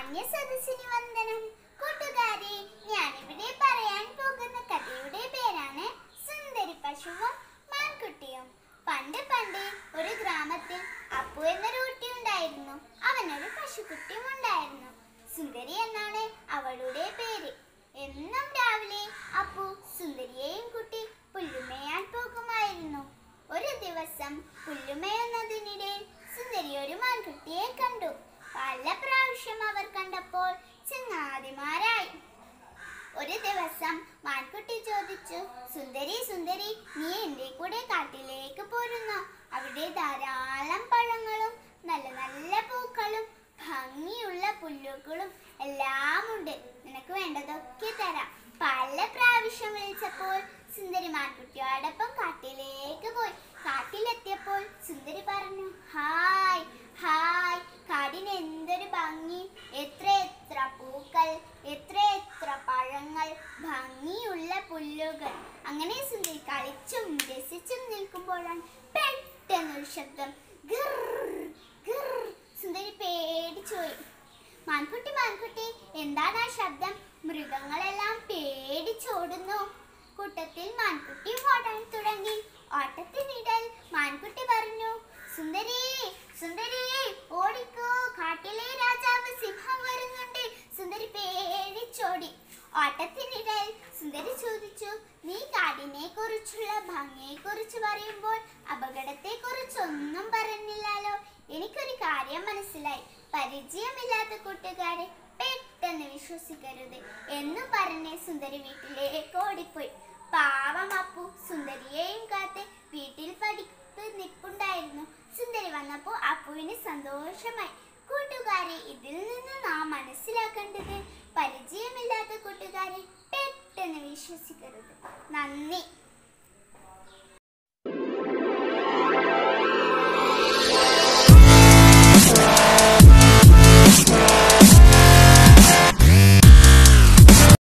മാന്യ സദസ്സിന് വന്ദനം കൂട്ടുകാരെ ഞാനിവിടെ പറയാൻ പോകുന്ന കഥയുടെ പേരാണ് സുന്ദരി പശുവും മാൻകുട്ടിയും പണ്ട് പണ്ട് ഒരു ഗ്രാമത്തിൽ അപ്പു എന്നൊരു കുട്ടി ഉണ്ടായിരുന്നു അവനൊരു പശുക്കുട്ടിയും ഉണ്ടായിരുന്നു സുന്ദരി എന്നാണ് അവളുടെ പേര് എന്നും രാവിലെ അപ്പു സുന്ദരിയെയും കുട്ടി പുല്ലുമേയാൻ പോകുമായിരുന്നു ഒരു ദിവസം പുല്ലുമേയുന്നതിനിടയിൽ സുന്ദരി ഒരു മാൻകുട്ടിയെ കണ്ടു പല പ്രാവശ്യം അവർ കണ്ടപ്പോൾ ചങ്ങാതിമാരായി ഒരു ദിവസം മാൻകുട്ടി ചോദിച്ചു സുന്ദരി സുന്ദരി നീ എന്റെ കൂടെ കാട്ടിലേക്ക് പോരുന്നോ അവിടെ ധാരാളം പഴങ്ങളും നല്ല നല്ല പൂക്കളും ഭംഗിയുള്ള പുല്ലുകളും എല്ലാം ഉണ്ട് നിനക്ക് വേണ്ടതൊക്കെ തരാം പല പ്രാവശ്യം വിളിച്ചപ്പോൾ സുന്ദരി മാൻകുട്ടിയോടൊപ്പം കാട്ടിലേക്ക് പോയി കാട്ടിലെത്തിയപ്പോൾ സുന്ദരി പറഞ്ഞു ഹായ് ഹായ് കാടിന് എന്തൊരു ഭംഗി എത്ര എത്ര പൂക്കൾ എത്ര എത്ര പഴങ്ങൾ ഭംഗിയുള്ള പുല്ലുകൾ അങ്ങനെ സുന്ദരി കളിച്ചും രസിച്ചും നിൽക്കുമ്പോഴാണ് പെട്ടെന്നൊരു ശബ്ദം ഗിർ ഗിർ സുന്ദരി പേടിച്ചു പോയി മാൻകുട്ടി മാൻകുട്ടി എന്താണ് ആ ശബ്ദം മൃഗങ്ങളെല്ലാം പേടിച്ചോടുന്നു കൂട്ടത്തിൽ മാൻകുട്ടി ഓടാൻ തുടങ്ങി ഓട്ടത്തിനിടയിൽ മാൻകുട്ടി പറഞ്ഞു സുന്ദരി സുന്ദരി ഓടിക്കോ കാട്ടിലെ രാജാവ് സിംഹം വരുന്നുണ്ട് സുന്ദരി പേടിച്ചോടി ഓട്ടത്തിനിടയിൽ സുന്ദരി ചോദിച്ചു നീ കാടിനെ കുറിച്ചുള്ള ഭംഗിയെ കുറിച്ച് പറയുമ്പോൾ അപകടത്തെ കുറിച്ചൊന്നും പറഞ്ഞില്ലല്ലോ എനിക്കൊരു കാര്യം മനസ്സിലായി പരിചയമില്ലാത്ത കൂട്ടുകാരെ പെട്ടെന്ന് വിശ്വസിക്കരുത് എന്നു പറഞ്ഞ് സുന്ദരി വീട്ടിലേക്ക് ഓടിപ്പോയി പാവം അപ്പു സുന്ദരിയെയും കാത്ത് വീട്ടിൽ പഠിപ്പ് നിൽപ്പുണ്ടായിരുന്നു സുന്ദരി വന്നപ്പോൾ അപ്പുവിന് സന്തോഷമായി കൂട്ടുകാരെ ഇതിൽ നിന്ന് നാം മനസ്സിലാക്കേണ്ടത് പരിചയമില്ലാത്ത കൂട്ടുകാരെ പെട്ടെന്ന് വിശ്വസിക്കരുത് നന്ദി